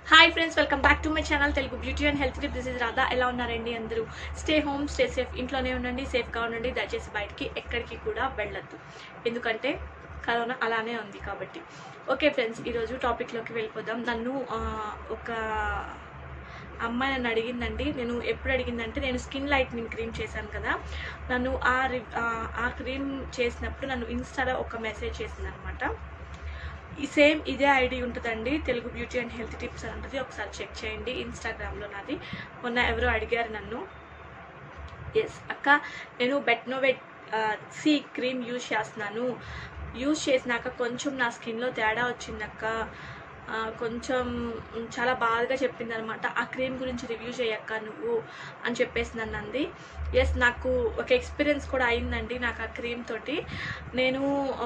hi friends welcome back to my channel Telugu beauty and health tip this is Radha ఎలా ఉన్నారండి అందరూ stay home stay safe ఇంట్లోనే ఉండండి సేఫ్గా ఉండండి దయచేసి బయటికి ఎక్కడికి కూడా వెళ్ళొద్దు ఎందుకంటే కరోనా అలానే ఉంది కాబట్టి ఓకే ఫ్రెండ్స్ ఈరోజు టాపిక్లోకి వెళ్ళిపోదాం నన్ను ఆ, ఒక అమ్మాయి నన్ను అడిగిందండి నేను ఎప్పుడు అడిగిందంటే నేను స్కిన్ లైట్నింగ్ క్రీమ్ చేశాను కదా నన్ను ఆ రి- ఆ ఆ క్రీమ్ చేసినప్పుడు నన్ను ఇన్స్టాలో ఒక మెసేజ్ చేసింది అనమాట ఈ సేమ్ ఇదే ఐడి ఉంటుందండి Telugu beauty and health tips అని ఉంటుంది ఒకసారి చెక్ చేయండి ఇన్స్టాగ్రామ్లో నాది మొన్న ఎవరో అడిగారు నన్ను ఎస్ అక్క నేను బెట్నోవెట్ సి క్రీమ్ యూజ్ చేస్తున్నాను యూజ్ చేసినాక కొంచెం నా స్కిన్లో తేడా వచ్చిందక్క ఆ, కొంచెం చాలా బాధగా చెప్పింది అనమాట ఆ క్రీమ్ గురించి రివ్యూ చేయక్క నువ్వు అని చెప్పేసి నన్ను అంది ఎస్ నాకు ఒక ఎక్స్పీరియన్స్ కూడా అయిందండి నాకు ఆ క్రీమ్ తోటి నేను ఆ,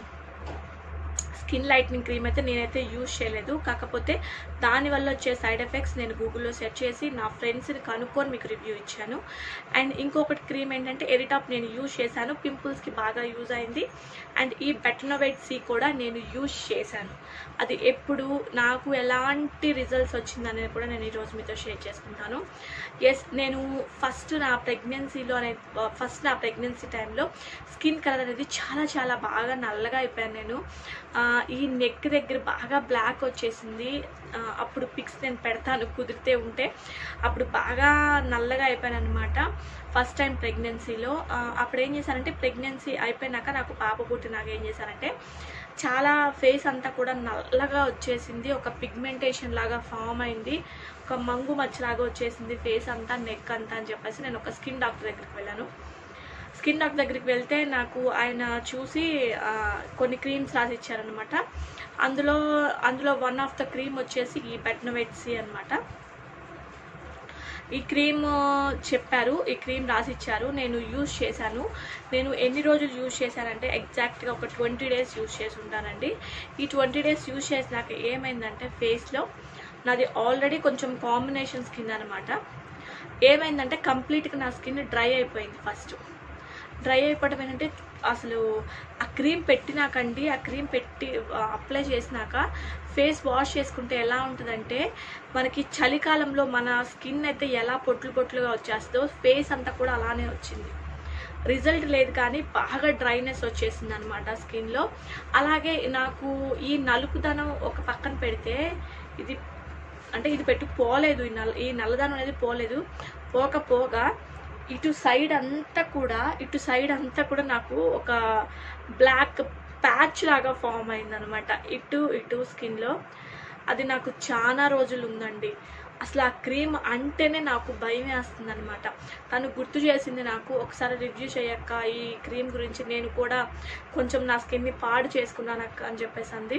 స్కిన్ లైట్నింగ్ క్రీమ్ అయితే నేనైతే యూజ్ చేయలేదు కాకపోతే దానివల్ల వచ్చే సైడ్ ఎఫెక్ట్స్ నేను గూగుల్లో సెర్చ్ చేసి నా ఫ్రెండ్స్ని కనుక్కొని మీకు రివ్యూ ఇచ్చాను అండ్ ఇంకొకటి క్రీమ్ ఏంటంటే ఎరిటాప్ నేను యూజ్ చేశాను పింపుల్స్కి బాగా యూజ్ అయింది అండ్ ఈ బెటనోవైట్ సి కూడా నేను యూజ్ చేశాను అది ఎప్పుడు నాకు ఎలాంటి రిజల్ట్స్ వచ్చిందనేది కూడా నేను ఈరోజు మీతో షేర్ చేసుకుంటాను ఎస్ నేను ఫస్ట్ నా ప్రెగ్నెన్సీలో అనే ఫస్ట్ నా ప్రెగ్నెన్సీ టైంలో స్కిన్ కలర్ అనేది చాలా చాలా బాగా నల్లగా అయిపోయాను నేను ఆ, ఈ నెక్ దగ్గర బాగా బ్లాక్ వచ్చేసింది ఆ, అప్పుడు పిక్స్ నేను పెడతాను కుదిరితే ఉంటే అప్పుడు బాగా నల్లగా అయిపోయాను అనమాట ఫస్ట్ టైం ప్రెగ్నెన్సీలో ఆ, అప్పుడు ఏం చేశానంటే ప్రెగ్నెన్సీ అయిపోయినాక నాకు పాప పుట్టినాక ఏం చేశానంటే చాలా ఫేస్ అంతా కూడా నల్లగా వచ్చేసింది ఒక పిగ్మెంటేషన్ లాగా ఫామ్ అయింది ఒక మంగు మచ్చలాగా వచ్చేసింది ఫేస్ అంతా నెక్ అంతా అని చెప్పేసి నేను ఒక స్కిన్ డాక్టర్ దగ్గరికి వెళ్ళాను స్కిన్ డాక్టర్ దగ్గరికి వెళ్తే నాకు ఆయన చూసి ఆ, కొన్ని క్రీమ్స్ రాసి ఇచ్చారనమాట అందులో అందులో వన్ ఆఫ్ ద క్రీమ్ వచ్చేసి ఈ బెట్నోవెట్సీ అనమాట ఈ క్రీమ్ చెప్పారు ఈ క్రీమ్ రాసి ఇచ్చారు నేను యూజ్ చేశాను నేను ఎన్ని రోజులు యూజ్ చేశానంటే ఎగ్జాక్ట్గా ఒక ట్వంటీ డేస్ యూజ్ చేసి ఉంటానండి ఈ ట్వంటీ డేస్ యూజ్ చేసినాక ఏమైందంటే ఫేస్లో నాది ఆల్రెడీ కొంచెం కాంబినేషన్ స్కిన్ అనమాట ఏమైందంటే కంప్లీట్గా నా స్కిన్ డ్రై అయిపోయింది ఫస్ట్ డ్రై అయిపోవడం ఏంటంటే అసలు ఆ క్రీమ్ పెట్టినాకండి ఆ క్రీమ్ పెట్టి అప్లై చేసినాక ఫేస్ వాష్ చేసుకుంటే ఎలా ఉంటుందంటే మనకి చలికాలంలో మన స్కిన్ అయితే ఎలా పొట్లు పొట్లుగా వచ్చేస్తుందో ఫేస్ అంతా కూడా అలానే వచ్చింది రిజల్ట్ లేదు కానీ బాగా డ్రైనెస్ వచ్చేసింది అనమాట స్కిన్లో అలాగే నాకు ఈ నలుపుదనం ఒక పక్కన పెడితే ఇది అంటే ఇది పెట్టి పోలేదు ఈ నల్ల ఈ నల్లదనం అనేది పోలేదు పోకపోగా ఇటు సైడ్ అంతా కూడా ఇటు సైడ్ అంతా కూడా నాకు ఒక బ్లాక్ ప్యాచ్ లాగా ఫామ్ అయిందనమాట ఇటు ఇటు స్కిన్లో అది నాకు చాలా రోజులు ఉందండి అసలు ఆ క్రీమ్ అంటేనే నాకు భయం వేస్తుంది అనమాట తను గుర్తు చేసింది నాకు ఒకసారి రివ్యూ చేయక్క ఈ క్రీమ్ గురించి నేను కూడా కొంచెం నా స్కిన్ని పాడు చేసుకున్నాను అక్క అని చెప్పేసి అంది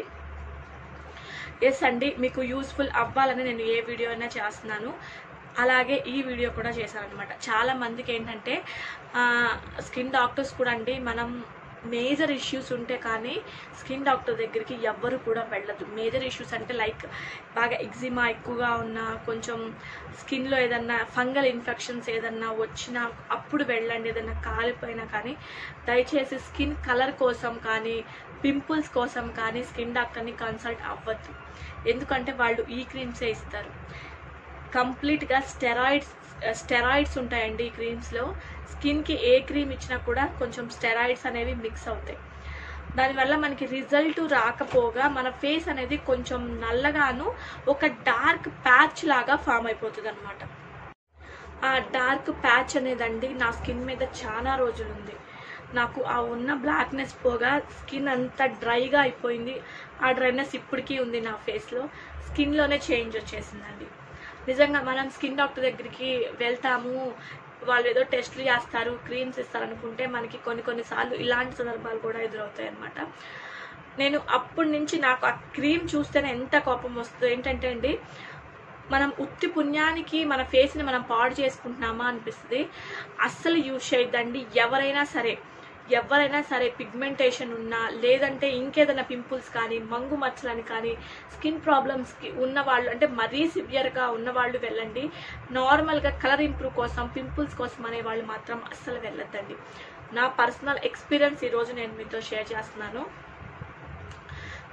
ఎస్ అండి మీకు యూస్ఫుల్ అవ్వాలని నేను ఏ వీడియో అయినా చేస్తున్నాను అలాగే ఈ వీడియో కూడా చేశాను అనమాట చాలా మందికి ఏంటంటే స్కిన్ డాక్టర్స్ కూడా అండి మనం మేజర్ ఇష్యూస్ ఉంటే కానీ స్కిన్ డాక్టర్ దగ్గరికి ఎవ్వరు కూడా వెళ్ళదు మేజర్ ఇష్యూస్ అంటే లైక్ బాగా ఎగ్జిమా ఎక్కువగా ఉన్న కొంచెం స్కిన్లో ఏదన్నా ఫంగల్ ఇన్ఫెక్షన్స్ ఏదన్నా వచ్చినా అప్పుడు వెళ్ళండి ఏదన్నా కాలిపోయినా కానీ దయచేసి స్కిన్ కలర్ కోసం కానీ పింపుల్స్ కోసం కానీ స్కిన్ డాక్టర్ని కన్సల్ట్ అవ్వద్దు ఎందుకంటే వాళ్ళు ఈ క్రీమ్సే ఇస్తారు కంప్లీట్గా స్టెరాయిడ్స్ స్టెరాయిడ్స్ ఉంటాయండి ఈ క్రీమ్స్లో స్కిన్కి ఏ క్రీమ్ ఇచ్చినా కూడా కొంచెం స్టెరాయిడ్స్ అనేవి మిక్స్ అవుతాయి దానివల్ల మనకి రిజల్ట్ రాకపోగా మన ఫేస్ అనేది కొంచెం నల్లగాను ఒక డార్క్ ప్యాచ్ లాగా ఫామ్ అయిపోతుంది అనమాట ఆ డార్క్ ప్యాచ్ అనేదండి నా స్కిన్ మీద చాలా రోజులు ఉంది నాకు ఆ ఉన్న బ్లాక్నెస్ పోగా స్కిన్ అంతా డ్రైగా అయిపోయింది ఆ డ్రైనెస్ ఇప్పటికీ ఉంది నా ఫేస్లో స్కిన్లోనే చేంజ్ వచ్చేసిందండి నిజంగా మనం స్కిన్ డాక్టర్ దగ్గరికి వెళ్తాము వాళ్ళు ఏదో టెస్టులు చేస్తారు క్రీమ్స్ ఇస్తారు అనుకుంటే మనకి కొన్ని కొన్నిసార్లు ఇలాంటి సందర్భాలు కూడా ఎదురవుతాయి అనమాట నేను అప్పటి నుంచి నాకు ఆ క్రీమ్ చూస్తేనే ఎంత కోపం వస్తుంది ఏంటంటే అండి మనం ఉత్తి పుణ్యానికి మన ఫేస్ని మనం పాడు చేసుకుంటున్నామా అనిపిస్తుంది అస్సలు యూజ్ చేయొద్దండి ఎవరైనా సరే ఎవరైనా సరే పిగ్మెంటేషన్ ఉన్నా లేదంటే ఇంకేదైనా పింపుల్స్ కానీ మంగు మచ్చలని కానీ స్కిన్ ప్రాబ్లమ్స్కి ఉన్న వాళ్ళు అంటే మరీ సివియర్గా ఉన్న వాళ్ళు వెళ్ళండి నార్మల్గా కలర్ ఇంప్రూవ్ కోసం పింపుల్స్ కోసం అనే వాళ్ళు మాత్రం అస్సలు వెళ్ళొద్దండి నా పర్సనల్ ఎక్స్పీరియన్స్ ఈరోజు నేను మీతో షేర్ చేస్తున్నాను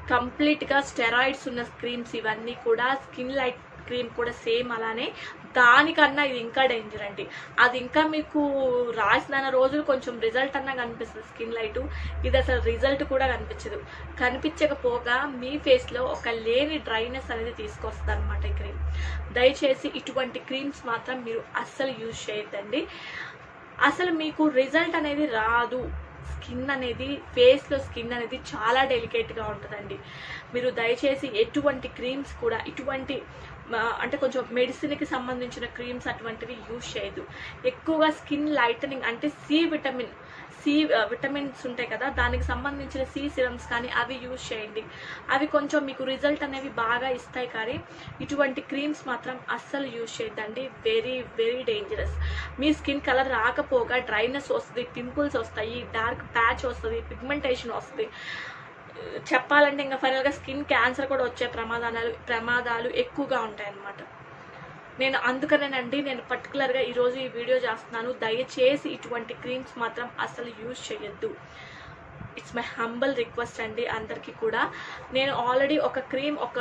కంప్లీట్గా స్టెరాయిడ్స్ ఉన్న క్రీమ్స్ ఇవన్నీ కూడా స్కిన్ లైట్ క్రీమ్ కూడా సేమ్ అలానే దానికన్నా ఇది ఇంకా డేంజర్ అండి అది ఇంకా మీకు రాసిన రోజులు కొంచెం రిజల్ట్ అన్నా కనిపిస్తుంది స్కిన్ లైట్ ఇది అసలు రిజల్ట్ కూడా కనిపించదు కనిపించకపోగా మీ ఫేస్లో ఒక లేని డ్రైనెస్ అనేది తీసుకొస్తుంది అనమాట ఈ క్రీమ్ దయచేసి ఇటువంటి క్రీమ్స్ మాత్రం మీరు అస్సలు యూజ్ చేయొద్దండి అసలు మీకు రిజల్ట్ అనేది రాదు స్కిన్ అనేది ఫేస్లో స్కిన్ అనేది చాలా డెలికేట్గా ఉంటుందండి మీరు దయచేసి ఎటువంటి క్రీమ్స్ కూడా ఇటువంటి ఆ, అంటే కొంచెం మెడిసిన్కి సంబంధించిన క్రీమ్స్ అటువంటివి యూజ్ చేయదు ఎక్కువగా స్కిన్ లైటనింగ్ అంటే సి విటమిన్ సి విటమిన్స్ ఉంటాయి కదా దానికి సంబంధించిన సి సిరమ్స్ కానీ అవి యూజ్ చేయండి అవి కొంచెం మీకు రిజల్ట్ అనేవి బాగా ఇస్తాయి కానీ ఇటువంటి క్రీమ్స్ మాత్రం అస్సలు యూజ్ చేయొద్దండి వెరీ వెరీ డేంజరస్ మీ స్కిన్ కలర్ రాకపోగా డ్రైనెస్ వస్తుంది పింపుల్స్ వస్తాయి డార్క్ ప్యాచ్ వస్తుంది పిగ్మెంటేషన్ వస్తుంది చెప్పాలంటే ఇంకా ఫైనల్గా స్కిన్ క్యాన్సర్ కూడా వచ్చే ప్రమాదాలు ప్రమాదాలు ఎక్కువగా ఉంటాయి అన్నమాట నేను అందుకనేనండి నేను పర్టికులర్గా ఈరోజు ఈ వీడియో చేస్తున్నాను దయచేసి ఇటువంటి క్రీమ్స్ మాత్రం అసలు యూజ్ చేయొద్దు ఇట్స్ మై హంబల్ రిక్వెస్ట్ అండి అందరికీ కూడా నేను ఆల్రెడీ ఒక క్రీమ్ ఒక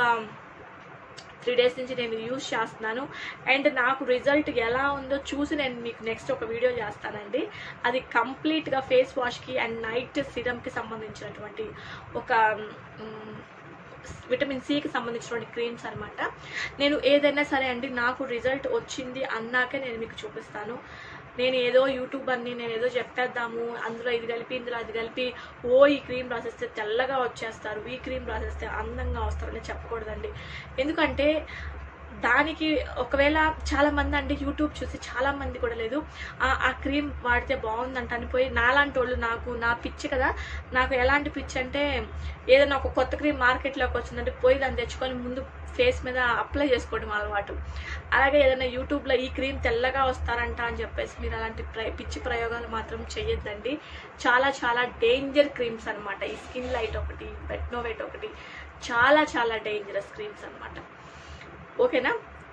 త్రీ డేస్ నుంచి నేను యూజ్ చేస్తున్నాను అండ్ నాకు రిజల్ట్ ఎలా ఉందో చూసి నేను మీకు నెక్స్ట్ ఒక వీడియో చేస్తానండి అది కంప్లీట్గా ఫేస్ వాష్కి అండ్ నైట్ సిరమ్కి సంబంధించినటువంటి ఒక మ్, విటమిన్ సికి సంబంధించినటువంటి క్రీమ్స్ అనమాట నేను ఏదైనా సరే అండి నాకు రిజల్ట్ వచ్చింది అన్నాకే నేను మీకు చూపిస్తాను నేను ఏదో యూట్యూబర్ని నేను ఏదో చెప్పేద్దాము అందులో ఇది కలిపి ఇందులో అది కలిపి ఓ ఈ క్రీమ్ రాసేస్తే తెల్లగా వచ్చేస్తారు ఈ క్రీమ్ రాసేస్తే అందంగా వస్తారని చెప్పకూడదండి ఎందుకంటే దానికి ఒకవేళ చాలా మంది అంటే యూట్యూబ్ చూసి చాలా మంది కూడా లేదు ఆ ఆ క్రీమ్ వాడితే బాగుందంట అని పోయి నాలాంటి వాళ్ళు నాకు నా పిచ్చి కదా నాకు ఎలాంటి పిచ్చి అంటే ఏదైనా ఒక కొత్త క్రీమ్ మార్కెట్లోకి వచ్చిందంటే పోయి దాన్ని తెచ్చుకొని ముందు ఫేస్ మీద అప్లై చేసుకోవడం అలవాటు అలాగే ఏదైనా యూట్యూబ్లో ఈ క్రీమ్ తెల్లగా వస్తారంట అని చెప్పేసి మీరు అలాంటి ప్ర పిచ్చి ప్రయోగాలు మాత్రం చేయొద్దండి చాలా చాలా డేంజర్ క్రీమ్స్ అనమాట ఈ స్కిన్ లైట్ ఒకటి బెట్నోవేట్ ఒకటి చాలా చాలా డేంజరస్ క్రీమ్స్ అనమాట ఓకేనా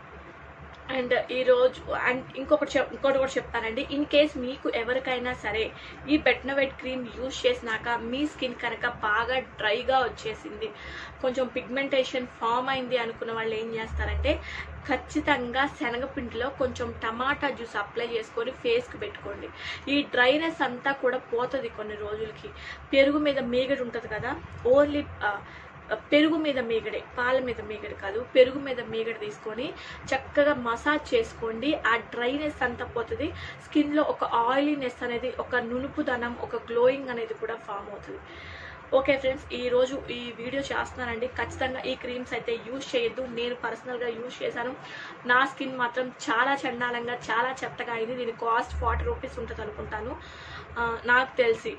అండ్ ఈరోజు అండ్ ఇంకొకటి చెప్ ఇంకోటి కూడా చెప్తానండి ఇన్ కేస్ మీకు ఎవరికైనా సరే ఈ బెట్నవెట్ క్రీమ్ యూజ్ చేసినాక మీ స్కిన్ కనుక బాగా డ్రైగా వచ్చేసింది కొంచెం పిగ్మెంటేషన్ ఫామ్ అయింది అనుకున్న వాళ్ళు ఏం చేస్తారంటే ఖచ్చితంగా శనగపిండిలో కొంచెం టమాటా జ్యూస్ అప్లై చేసుకొని ఫేస్కి పెట్టుకోండి ఈ డ్రైనెస్ అంతా కూడా పోతుంది కొన్ని రోజులకి పెరుగు మీద మీగడ ఉంటుంది కదా ఓన్లీ పెరుగు మీద మీగడే పాల మీద మీగడ కాదు పెరుగు మీద మీగడ తీసుకొని చక్కగా మసాజ్ చేసుకోండి ఆ డ్రైనెస్ అంతా పోతుంది స్కిన్లో ఒక ఆయిలీనెస్ అనేది ఒక నునుపుదనం ఒక గ్లోయింగ్ అనేది కూడా ఫామ్ అవుతుంది ఓకే ఫ్రెండ్స్ ఈ రోజు ఈ వీడియో చేస్తున్నానండి ఖచ్చితంగా ఈ క్రీమ్స్ అయితే యూజ్ చేయొద్దు నేను పర్సనల్గా యూజ్ చేశాను నా స్కిన్ మాత్రం చాలా చండాలంగా చాలా చెత్తగా అయింది దీని కాస్ట్ ఫార్టీ రూపీస్ ఉంటుంది అనుకుంటాను ఆ, నాకు తెలిసి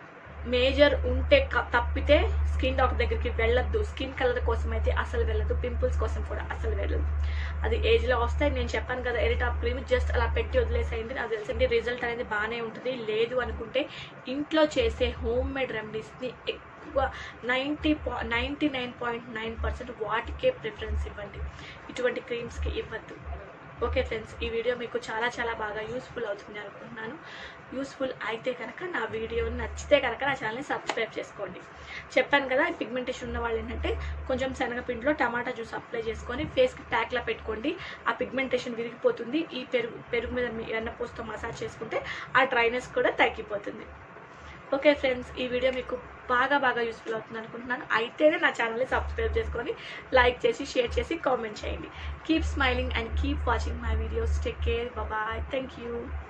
మేజర్ ఉంటే క- తప్పితే స్కిన్ డాక్టర్ దగ్గరికి వెళ్ళొద్దు స్కిన్ కలర్ కోసం అయితే అసలు వెళ్ళదు పింపుల్స్ కోసం కూడా అసలు వెళ్ళదు అది ఏజ్లో వస్తాయి నేను చెప్పాను కదా ఎరిటాప్ క్రీమ్ జస్ట్ అలా పెట్టి వదిలేసేయండి నాకు తెలిసింది రిజల్ట్ అనేది బాగానే ఉంటుంది లేదు అనుకుంటే ఇంట్లో చేసే హోమ్ మేడ్ రెమెడీస్ని ఎక్కువ నైంటీ పా ninety nine point nine percent వాటికే ప్రిఫరెన్స్ ఇవ్వండి ఇటువంటి క్రీమ్స్కి ఇవ్వద్దు ఓకే ఫ్రెండ్స్ ఈ వీడియో మీకు చాలా చాలా బాగా యూస్ఫుల్ అవుతుంది అనుకుంటున్నాను యూస్ఫుల్ అయితే కనుక నా వీడియో నచ్చితే కనుక నా ఛానల్ని సబ్స్క్రైబ్ చేసుకోండి చెప్పాను కదా పిగ్మెంటేషన్ ఉన్న వాళ్ళు ఏంటంటే కొంచెం శనగపిండిలో టమాటా జ్యూస్ అప్లై చేసుకొని ఫేస్కి ప్యాక్లా పెట్టుకోండి ఆ పిగ్మెంటేషన్ విరిగిపోతుంది ఈ పెరుగు పెరుగు మీద మీ ఎన్నపూసతో మసాజ్ చేసుకుంటే ఆ డ్రైనెస్ కూడా తగ్గిపోతుంది ఓకే ఫ్రెండ్స్ ఈ వీడియో మీకు బాగా బాగా యూస్ఫుల్ అవుతుంది అనుకుంటున్నాను అయితేనే నా ఛానల్ని సబ్స్క్రైబ్ చేసుకొని లైక్ చేసి షేర్ చేసి కామెంట్ చేయండి keep smiling and keep watching my videos take care bye thank you